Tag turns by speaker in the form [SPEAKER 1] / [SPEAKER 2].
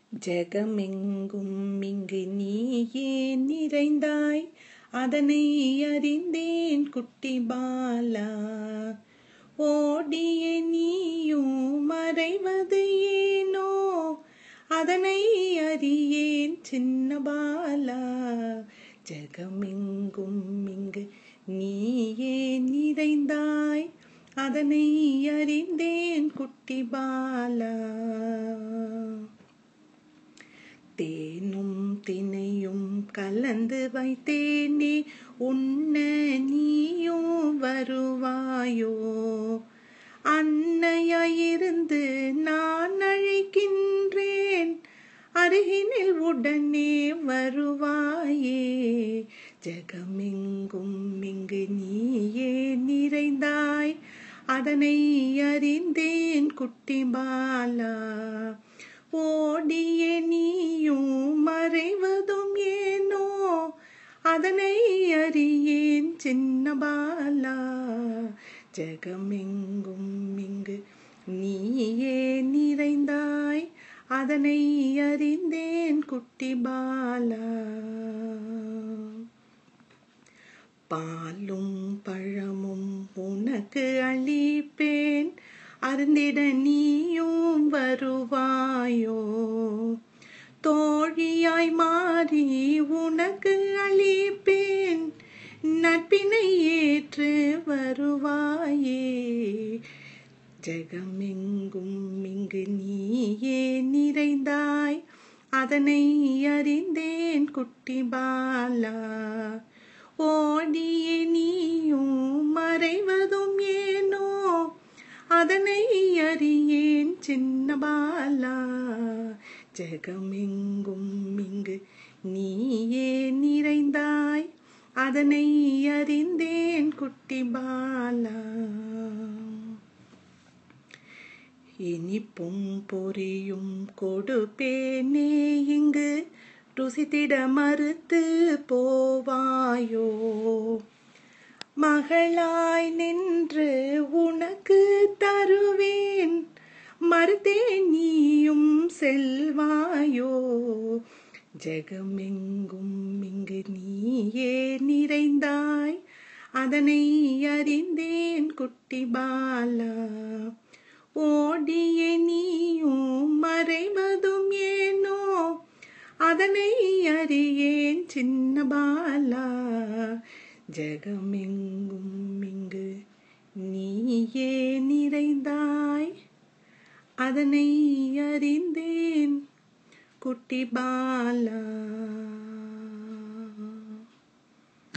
[SPEAKER 1] ஜெகமெங்கும் இங்கு நீயே நிறைந்தாய் அதனை அறிந்தேன் குட்டி பாலா ஓடிய நீயும் மறைவது ஏனோ அதனை அறியேன் சின்ன பாலா ஜெகமெங்கும் இங்கு நீயே நிறைந்தாய் அதனை அறிந்தேன் குட்டி பாலா தேனும் தினையும் கலந்து வைத்தேனே உண்ண நீயும் வருவாயோ அன்னையாயிருந்து நான் அழைக்கின்றேன் அருகினில் உடனே வருவாயே ஜெகமெங்கும் இங்கு நீயே நிறைந்தாய் அதனை அறிந்தேன் குட்டி பாலா ஓடிய நீயும் மறைவதும் ஏனோ அதனை அறியேன் சின்ன பாலா ஜெகமெங்கும் இங்கு நீயே நிறைந்தாய் அதனை அறிந்தேன் குட்டி பாலா பாலும் பழமும் உனக்கு அளிப்பேன் அருந்திட நீயும் வருவாயோ தோழியாய் மாறி உனக்கு அளிப்பேன் நட்பினை ஏற்று வருவாயே ஜெகமெங்கும் இங்கு நீயே நிறைந்தாய் அதனை அறிந்தேன் குட்டி பாலா ஓடிய நீயும் மறைவதும் ஏனோ அதனை அறியேன் சின்ன பாலா ஜெகமெங்கும் இங்கு நீயே நிறைந்தாய் அதனை அறிந்தேன் குட்டி பாலா இனிப்பும் பொரியும் கொடுப்பேனே இங்கு ருசித்திட மறுத்து போவாயோ மகளாய் நின்று உனக்கு தருவேன் மறுத்தே நீயும் செல்வாயோ ஜெகமெங்கும் இங்கு நீயே நிறைந்தாய் அதனை அறிந்தேன் குட்டி பாலா ஓடிய நீயும் மறைவதும் ஏனோ அதனை அறியேன் சின்ன பாலா ஜெகமெங்கும் இங்கு நீயே நிறைந்தாய் அதனை அறிந்தேன் குட்டி பாலா